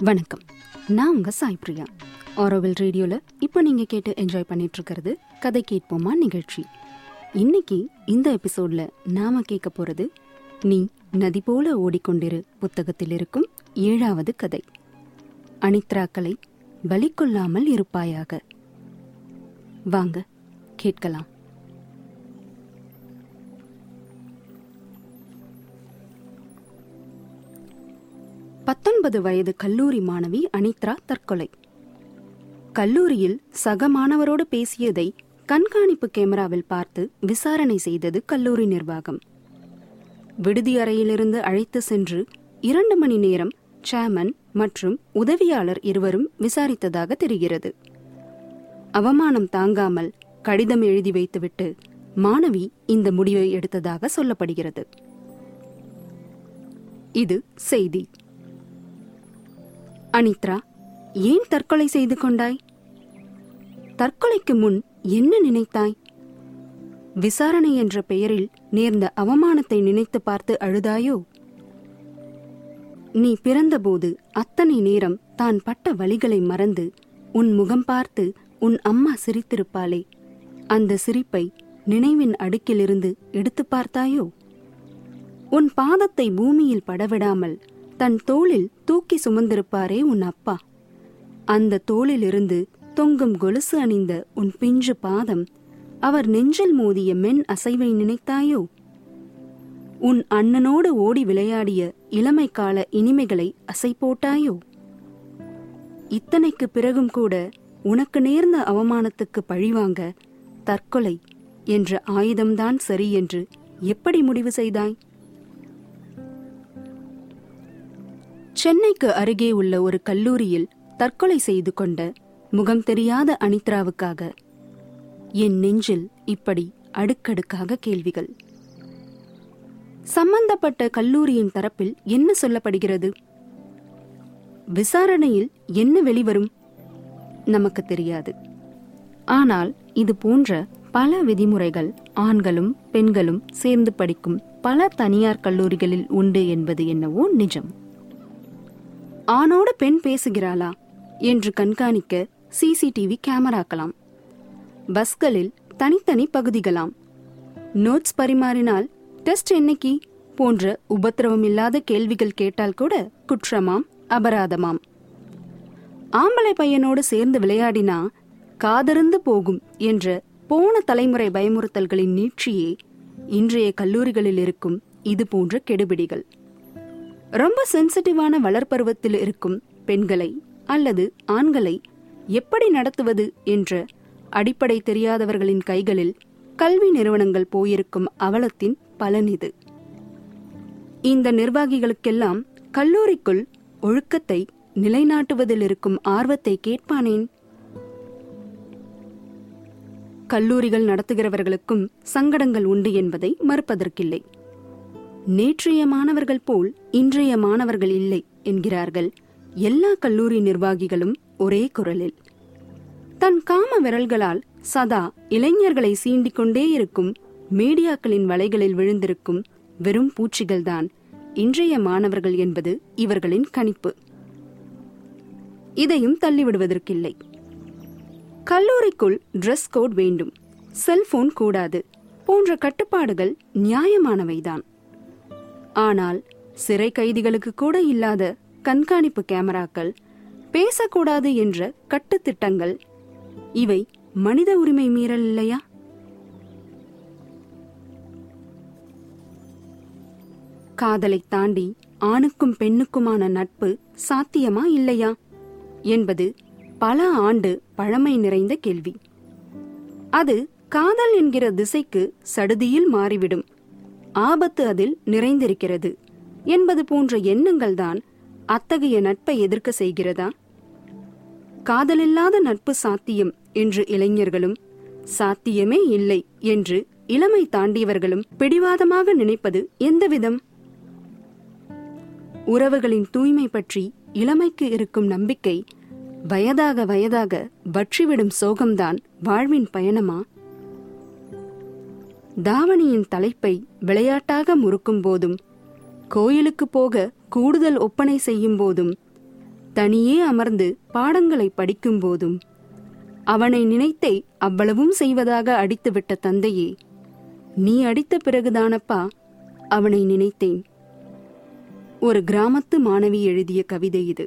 வணக்கம் நான் உங்க சாய் பிரியா ஆரோவில் ரேடியோல இப்போ நீங்க கேட்டு என்ஜாய் பண்ணிட்டு இருக்கிறது கதை கேட்போமா நிகழ்ச்சி இன்னைக்கு இந்த எபிசோட்ல நாம கேட்க போறது நீ நதி போல ஓடிக்கொண்டிரு புத்தகத்தில் இருக்கும் ஏழாவது கதை அனித்ராக்களை பலி கொள்ளாமல் இருப்பாயாக வாங்க கேட்கலாம் பத்தொன்பது வயது கல்லூரி மாணவி அனித்ரா தற்கொலை கல்லூரியில் சக மாணவரோடு பேசியதை கண்காணிப்பு கேமராவில் பார்த்து விசாரணை செய்தது கல்லூரி நிர்வாகம் விடுதி அறையிலிருந்து அழைத்து சென்று இரண்டு மணி நேரம் சேர்மன் மற்றும் உதவியாளர் இருவரும் விசாரித்ததாக தெரிகிறது அவமானம் தாங்காமல் கடிதம் எழுதி வைத்துவிட்டு மாணவி இந்த முடிவை எடுத்ததாக சொல்லப்படுகிறது இது செய்தி அனித்ரா ஏன் தற்கொலை செய்து கொண்டாய் தற்கொலைக்கு முன் என்ன நினைத்தாய் விசாரணை என்ற பெயரில் நேர்ந்த அவமானத்தை நினைத்து பார்த்து அழுதாயோ நீ பிறந்தபோது அத்தனை நேரம் தான் பட்ட வழிகளை மறந்து உன் முகம் பார்த்து உன் அம்மா சிரித்திருப்பாளே அந்த சிரிப்பை நினைவின் அடுக்கிலிருந்து எடுத்து பார்த்தாயோ உன் பாதத்தை பூமியில் படவிடாமல் தன் தோளில் தூக்கி சுமந்திருப்பாரே உன் அப்பா அந்த தோளிலிருந்து தொங்கும் கொலுசு அணிந்த உன் பிஞ்சு பாதம் அவர் நெஞ்சில் மோதிய மென் அசைவை நினைத்தாயோ உன் அண்ணனோடு ஓடி விளையாடிய இளமை கால இனிமைகளை அசை போட்டாயோ இத்தனைக்கு பிறகும் கூட உனக்கு நேர்ந்த அவமானத்துக்கு பழிவாங்க தற்கொலை என்ற ஆயுதம்தான் சரி என்று எப்படி முடிவு செய்தாய் சென்னைக்கு அருகே உள்ள ஒரு கல்லூரியில் தற்கொலை செய்து கொண்ட முகம் தெரியாத அனித்ராவுக்காக என் நெஞ்சில் இப்படி அடுக்கடுக்காக கேள்விகள் சம்பந்தப்பட்ட கல்லூரியின் தரப்பில் என்ன சொல்லப்படுகிறது விசாரணையில் என்ன வெளிவரும் நமக்கு தெரியாது ஆனால் இது போன்ற பல விதிமுறைகள் ஆண்களும் பெண்களும் சேர்ந்து படிக்கும் பல தனியார் கல்லூரிகளில் உண்டு என்பது என்னவோ நிஜம் ஆணோடு பெண் பேசுகிறாளா என்று கண்காணிக்க சிசிடிவி கேமராக்கலாம் பஸ்களில் தனித்தனி பகுதிகளாம் நோட்ஸ் பரிமாறினால் டெஸ்ட் என்னைக்கு போன்ற உபத்திரவம் இல்லாத கேள்விகள் கேட்டால் கூட குற்றமாம் அபராதமாம் ஆம்பளை பையனோடு சேர்ந்து விளையாடினா காதருந்து போகும் என்ற போன தலைமுறை பயமுறுத்தல்களின் நீட்சியே இன்றைய கல்லூரிகளில் இருக்கும் இது போன்ற கெடுபிடிகள் ரொம்ப சென்சிட்டிவான வளர்ப்பருவத்தில் இருக்கும் பெண்களை அல்லது ஆண்களை எப்படி நடத்துவது என்ற அடிப்படை தெரியாதவர்களின் கைகளில் கல்வி நிறுவனங்கள் போயிருக்கும் அவலத்தின் பலன் இது இந்த நிர்வாகிகளுக்கெல்லாம் கல்லூரிக்குள் ஒழுக்கத்தை நிலைநாட்டுவதில் இருக்கும் ஆர்வத்தை கேட்பானேன் கல்லூரிகள் நடத்துகிறவர்களுக்கும் சங்கடங்கள் உண்டு என்பதை மறுப்பதற்கில்லை நேற்றைய மாணவர்கள் போல் இன்றைய மாணவர்கள் இல்லை என்கிறார்கள் எல்லா கல்லூரி நிர்வாகிகளும் ஒரே குரலில் தன் காம விரல்களால் சதா இளைஞர்களை சீண்டிக் கொண்டே இருக்கும் மீடியாக்களின் வலைகளில் விழுந்திருக்கும் வெறும் பூச்சிகள்தான் இன்றைய மாணவர்கள் என்பது இவர்களின் கணிப்பு இதையும் தள்ளிவிடுவதற்கில்லை கல்லூரிக்குள் ட்ரெஸ் கோட் வேண்டும் செல்போன் கூடாது போன்ற கட்டுப்பாடுகள் நியாயமானவைதான் ஆனால் சிறை கைதிகளுக்கு கூட இல்லாத கண்காணிப்பு கேமராக்கள் பேசக்கூடாது என்ற கட்டுத்திட்டங்கள் இவை மனித உரிமை மீறல் இல்லையா காதலை தாண்டி ஆணுக்கும் பெண்ணுக்குமான நட்பு சாத்தியமா இல்லையா என்பது பல ஆண்டு பழமை நிறைந்த கேள்வி அது காதல் என்கிற திசைக்கு சடுதியில் மாறிவிடும் ஆபத்து அதில் நிறைந்திருக்கிறது என்பது போன்ற எண்ணங்கள்தான் அத்தகைய நட்பை எதிர்க்க செய்கிறதா காதலில்லாத நட்பு சாத்தியம் என்று இளைஞர்களும் சாத்தியமே இல்லை என்று இளமை தாண்டியவர்களும் பிடிவாதமாக நினைப்பது எந்தவிதம் உறவுகளின் தூய்மை பற்றி இளமைக்கு இருக்கும் நம்பிக்கை வயதாக வயதாக வற்றிவிடும் சோகம்தான் வாழ்வின் பயணமா தாவணியின் தலைப்பை விளையாட்டாக முறுக்கும் போதும் கோயிலுக்கு போக கூடுதல் ஒப்பனை செய்யும் போதும் தனியே அமர்ந்து பாடங்களை படிக்கும் போதும் அவனை நினைத்தே அவ்வளவும் செய்வதாக அடித்துவிட்ட தந்தையே நீ அடித்த பிறகுதானப்பா அவனை நினைத்தேன் ஒரு கிராமத்து மாணவி எழுதிய கவிதை இது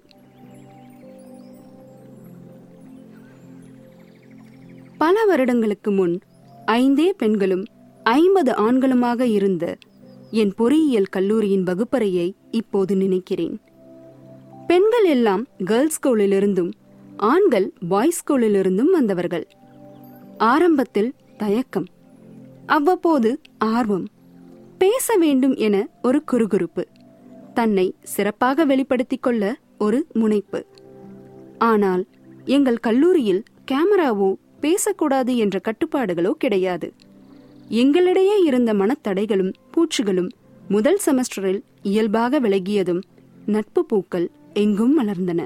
பல வருடங்களுக்கு முன் ஐந்தே பெண்களும் ஐம்பது ஆண்களுமாக இருந்த என் பொறியியல் கல்லூரியின் வகுப்பறையை இப்போது நினைக்கிறேன் பெண்கள் எல்லாம் கேர்ள்ஸ் ஸ்கூலிலிருந்தும் ஆண்கள் பாய்ஸ் ஸ்கூலிலிருந்தும் வந்தவர்கள் ஆரம்பத்தில் தயக்கம் அவ்வப்போது ஆர்வம் பேச வேண்டும் என ஒரு குறுகுறுப்பு தன்னை சிறப்பாக வெளிப்படுத்திக் கொள்ள ஒரு முனைப்பு ஆனால் எங்கள் கல்லூரியில் கேமராவோ பேசக்கூடாது என்ற கட்டுப்பாடுகளோ கிடையாது எங்களிடையே இருந்த மனத்தடைகளும் பூச்சுகளும் முதல் செமஸ்டரில் இயல்பாக விலகியதும் நட்பு பூக்கள் எங்கும் மலர்ந்தன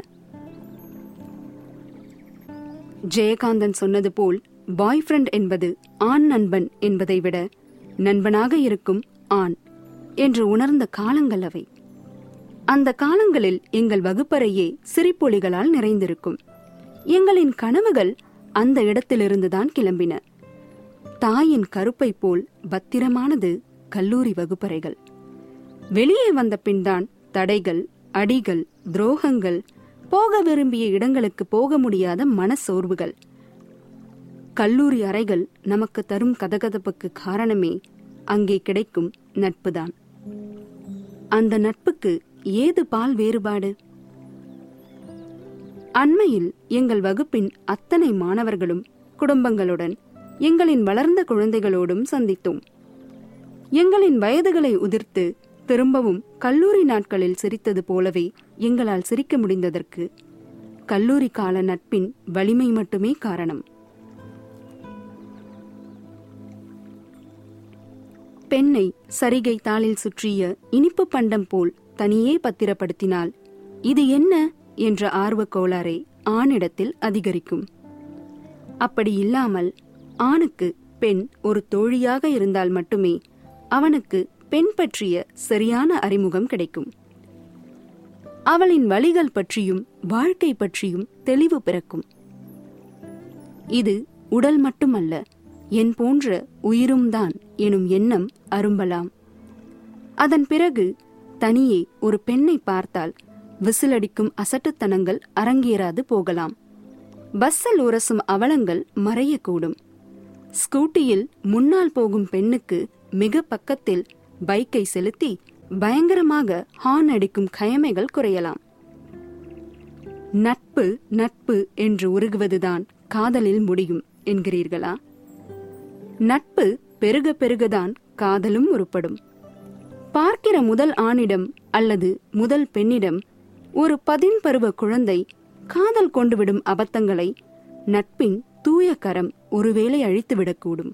ஜெயகாந்தன் சொன்னது போல் பாய் ஃப்ரெண்ட் என்பது ஆண் நண்பன் என்பதை விட நண்பனாக இருக்கும் ஆண் என்று உணர்ந்த காலங்கள் அவை அந்த காலங்களில் எங்கள் வகுப்பறையே சிரிப்பொலிகளால் நிறைந்திருக்கும் எங்களின் கனவுகள் அந்த இடத்திலிருந்துதான் கிளம்பின தாயின் கருப்பை போல் பத்திரமானது கல்லூரி வகுப்பறைகள் வெளியே வந்த பின்தான் தடைகள் அடிகள் துரோகங்கள் போக விரும்பிய இடங்களுக்கு போக முடியாத மனசோர்வுகள் கல்லூரி அறைகள் நமக்கு தரும் கதகதப்புக்கு காரணமே அங்கே கிடைக்கும் நட்புதான் அந்த நட்புக்கு ஏது பால் வேறுபாடு அண்மையில் எங்கள் வகுப்பின் அத்தனை மாணவர்களும் குடும்பங்களுடன் எங்களின் வளர்ந்த குழந்தைகளோடும் சந்தித்தோம் எங்களின் வயதுகளை உதிர்த்து திரும்பவும் கல்லூரி நாட்களில் சிரித்தது போலவே எங்களால் சிரிக்க முடிந்ததற்கு கல்லூரி கால நட்பின் வலிமை மட்டுமே காரணம் பெண்ணை சரிகை தாளில் சுற்றிய இனிப்பு பண்டம் போல் தனியே பத்திரப்படுத்தினால் இது என்ன என்ற ஆர்வக் கோளாறை ஆணிடத்தில் அதிகரிக்கும் அப்படி இல்லாமல் ஆணுக்கு பெண் ஒரு தோழியாக இருந்தால் மட்டுமே அவனுக்கு பெண் பற்றிய சரியான அறிமுகம் கிடைக்கும் அவளின் வழிகள் பற்றியும் வாழ்க்கை பற்றியும் தெளிவு பிறக்கும் இது உடல் மட்டுமல்ல என் போன்ற உயிரும் தான் எனும் எண்ணம் அரும்பலாம் அதன் பிறகு தனியே ஒரு பெண்ணை பார்த்தால் விசிலடிக்கும் அசட்டுத்தனங்கள் அரங்கேறாது போகலாம் பஸ்ஸில் உரசும் அவலங்கள் மறையக்கூடும் ஸ்கூட்டியில் முன்னால் போகும் பெண்ணுக்கு மிக பக்கத்தில் பைக்கை செலுத்தி பயங்கரமாக ஹார்ன் அடிக்கும் கயமைகள் குறையலாம் நட்பு நட்பு என்று உருகுவதுதான் காதலில் முடியும் என்கிறீர்களா நட்பு பெருக பெருகதான் காதலும் உருப்படும் பார்க்கிற முதல் ஆணிடம் அல்லது முதல் பெண்ணிடம் ஒரு பதின்பருவ குழந்தை காதல் கொண்டுவிடும் அபத்தங்களை நட்பின் தூய கரம் ஒருவேளை அழித்துவிடக்கூடும்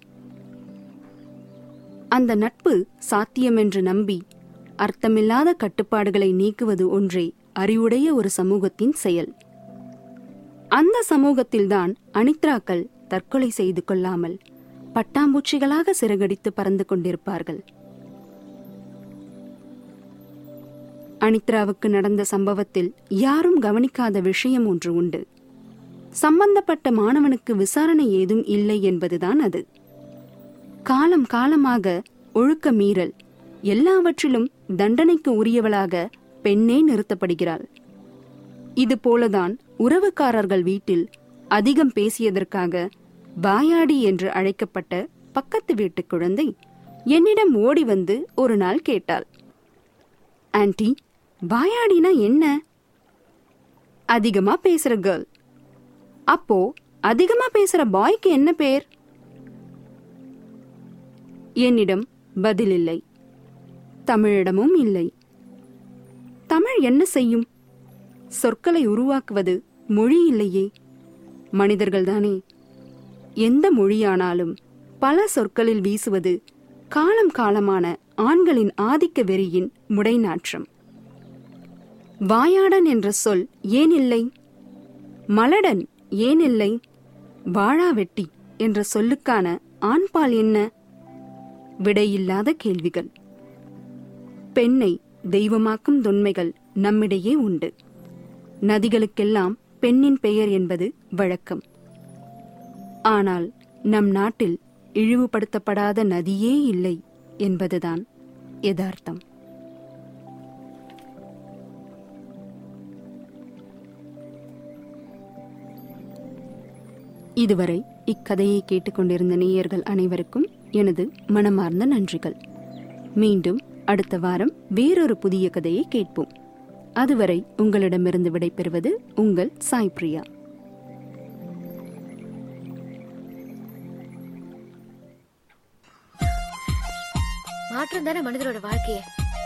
அந்த நட்பு சாத்தியமென்று நம்பி அர்த்தமில்லாத கட்டுப்பாடுகளை நீக்குவது ஒன்றே அறிவுடைய ஒரு சமூகத்தின் செயல் அந்த சமூகத்தில்தான் அனித்ராக்கள் தற்கொலை செய்து கொள்ளாமல் பட்டாம்பூச்சிகளாக சிறகடித்து பறந்து கொண்டிருப்பார்கள் அனித்ராவுக்கு நடந்த சம்பவத்தில் யாரும் கவனிக்காத விஷயம் ஒன்று உண்டு சம்பந்தப்பட்ட மாணவனுக்கு விசாரணை ஏதும் இல்லை என்பதுதான் அது காலம் காலமாக ஒழுக்க மீறல் எல்லாவற்றிலும் தண்டனைக்கு உரியவளாக பெண்ணே நிறுத்தப்படுகிறாள் இது போலதான் உறவுக்காரர்கள் வீட்டில் அதிகம் பேசியதற்காக வாயாடி என்று அழைக்கப்பட்ட பக்கத்து வீட்டு குழந்தை என்னிடம் ஓடி வந்து ஒரு நாள் கேட்டாள் ஆன்ட்டி வாயாடினா என்ன அதிகமா பேசுற கேர்ள் அப்போ அதிகமா பேசுற பாய்க்கு என்ன பேர் என்னிடம் பதில் இல்லை தமிழிடமும் இல்லை தமிழ் என்ன செய்யும் சொற்களை உருவாக்குவது மொழி இல்லையே மனிதர்கள்தானே எந்த மொழியானாலும் பல சொற்களில் வீசுவது காலம் காலமான ஆண்களின் ஆதிக்க வெறியின் முடைநாற்றம் வாயாடன் என்ற சொல் ஏன் இல்லை மலடன் ஏன் இல்லை வாழாவெட்டி என்ற சொல்லுக்கான ஆண்பால் என்ன விடையில்லாத கேள்விகள் பெண்ணை தெய்வமாக்கும் தொன்மைகள் நம்மிடையே உண்டு நதிகளுக்கெல்லாம் பெண்ணின் பெயர் என்பது வழக்கம் ஆனால் நம் நாட்டில் இழிவுபடுத்தப்படாத நதியே இல்லை என்பதுதான் யதார்த்தம் இதுவரை இக்கதையை கேட்டுக்கொண்டிருந்த நேயர்கள் அனைவருக்கும் எனது மனமார்ந்த நன்றிகள் மீண்டும் அடுத்த வாரம் வேறொரு புதிய கதையை கேட்போம் அதுவரை உங்களிடமிருந்து விடைபெறுவது உங்கள் சாய் பிரியா மாற்றம் தானே மனிதரோட வாழ்க்கைய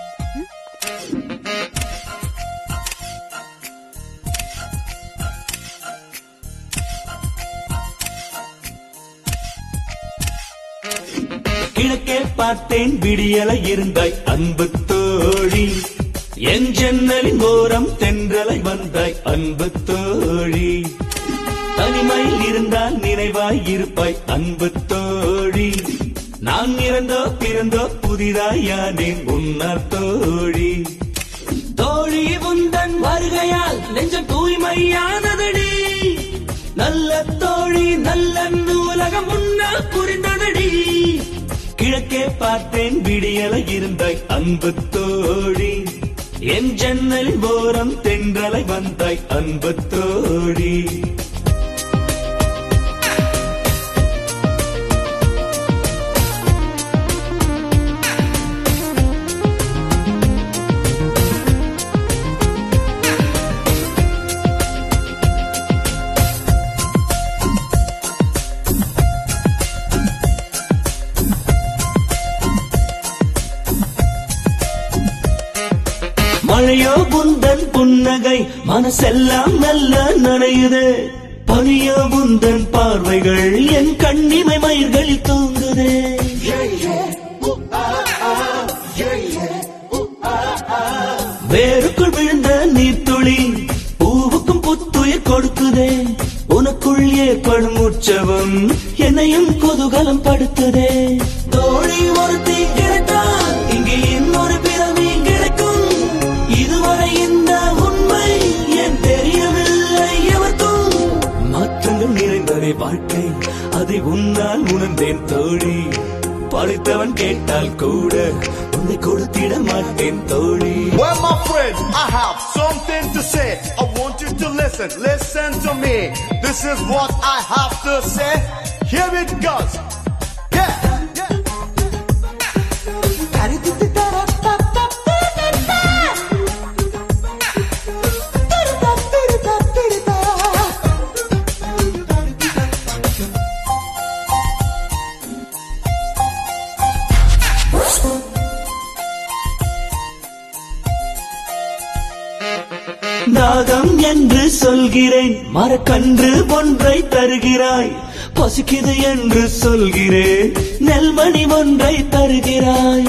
கிழக்கே பார்த்தேன் விடியல இருந்தாய் அன்பு தோழி என் ஜன்னலின் ஓரம் தென்றலை வந்தாய் அன்பு தோழி தனிமையில் இருந்தால் நினைவாய் இருப்பாய் அன்பு தோழி நான் இறந்தோ பிறந்தோ புதிதாய் யானேன் உன்னார் தோழி தோழி உந்தன் வருகையால் நெஞ்சம் தூய்மையானதடி நல்ல தோழி நல்ல உலகம் முன்னால் புரிந்ததடி கிழக்கே பார்த்தேன் விடியல இருந்தாய் அன்பு தோழி என் ஜன்னலின் ஓரம் தென்றலை வந்தாய் அன்பு தோழி மழையோ புந்தன் புன்னகை மனசெல்லாம் நல்ல நனையுது பனியோ புந்தன் பார்வைகள் என் கண்ணிமை மயிர்களில் தூங்குதே வேருக்குள் விழுந்த நீர்த்துளி பூவுக்கும் புத்துயிர் கொடுக்குதே உனக்குள் ஏற்படும் உற்சவம் என்னையும் குதூகலம் படுத்துதே தோழி ஒருத்தி கிடைத்தால் இங்கே இன்னொரு பிறவி கிடைக்கும் இதுவரை இந்த உண்மை ஏன் தெரியவில்லை எவர்க்கும் மாற்றங்கள் நிறைந்ததே வாழ்க்கை அதை உன்னால் உணர்ந்தேன் தோழி படித்தவன் கேட்டால் கூட உன்னை கொடுத்திட மாட்டேன் தோழி Well, my friend, I have something to say. I want you to listen. Listen to me. This is what I have to say. Here it goes. Yeah. தாகம் என்று சொல்கிறேன் மரக்கன்று ஒன்றை தருகிறாய் பசிக்குது என்று சொல்கிறேன் நெல்மணி ஒன்றை தருகிறாய்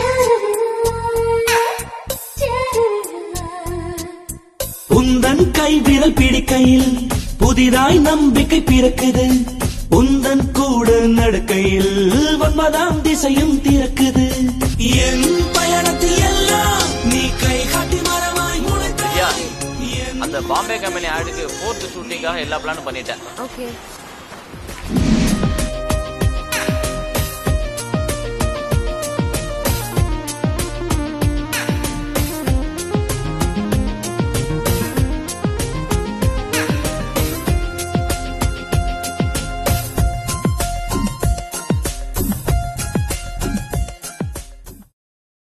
உந்தன் கை விரல் பிடிக்கையில் புதிதாய் நம்பிக்கை பிறக்குது உந்தன் கூட நடக்கையில் ஒன்பதாம் திசையும் திறக்குது என் பயணத்தில் எல்லாம் நீ கை காட்டி மரமாய் ஐயா முளைத்தாய் என் அந்த பாம்பே கம்பெனி ஆடுக்கு ஃபோர்த் ஷூட்டிங்காக எல்லா பிளானும் பண்ணிட்டேன் ஓகே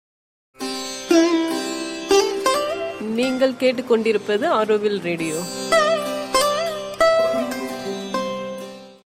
நீங்கள் கேட்டுக்கொண்டிருப்பது ஆரோவில் ரேடியோ